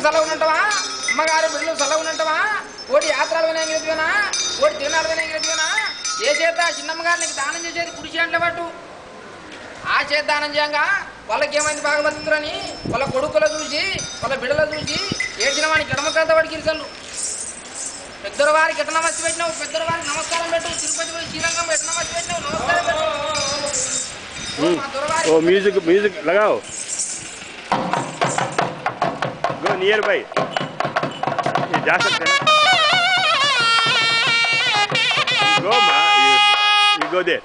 సెలవు ఉంటావా అమ్మగారు బిడ్డలు సెలవు ఉంటావా ఓటి యాత్రలు వినాయకుడివేనా ఓటి తిరునాడు వినాయకుడివేనా ఏ చేత చిన్నమ్మ గారు నీకు దానం చేసేది కుడిచి అంట్ల పట్టు ఆ చేత దానం చేయంగా వాళ్ళకి ఏమైంది బాగా బతుకుతారని వాళ్ళ కొడుకుల చూసి వాళ్ళ బిడ్డల చూసి ఏడ్చిన వాడికి ఎడమకంత వాడికి ఇరుసలు పెద్దల వారికి ఎట్ట నమస్తే పెట్టినావు పెద్దల వారికి నమస్కారం పెట్టు తిరుపతి పోయి శ్రీరంగం ఎట్ట నమస్తే పెట్టినావు నమస్కారం పెట్టు ఓ, మా దొరవారి ओ म्यूजिक म्यूजिक लगाओ गो नियर बाई ये जा सकते हैं गो मा यू गो देयर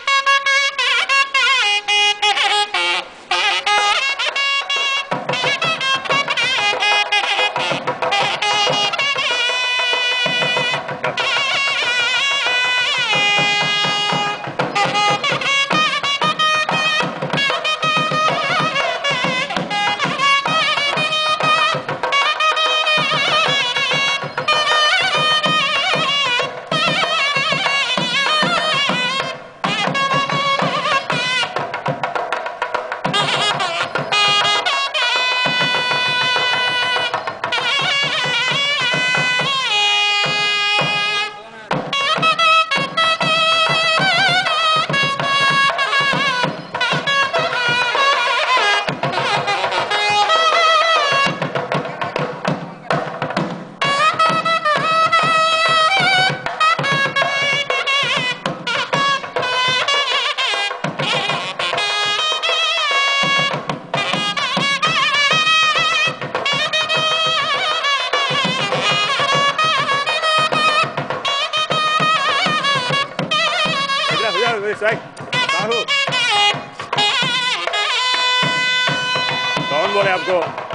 इधर इधर इधर साइड साहू कौन बोले आपको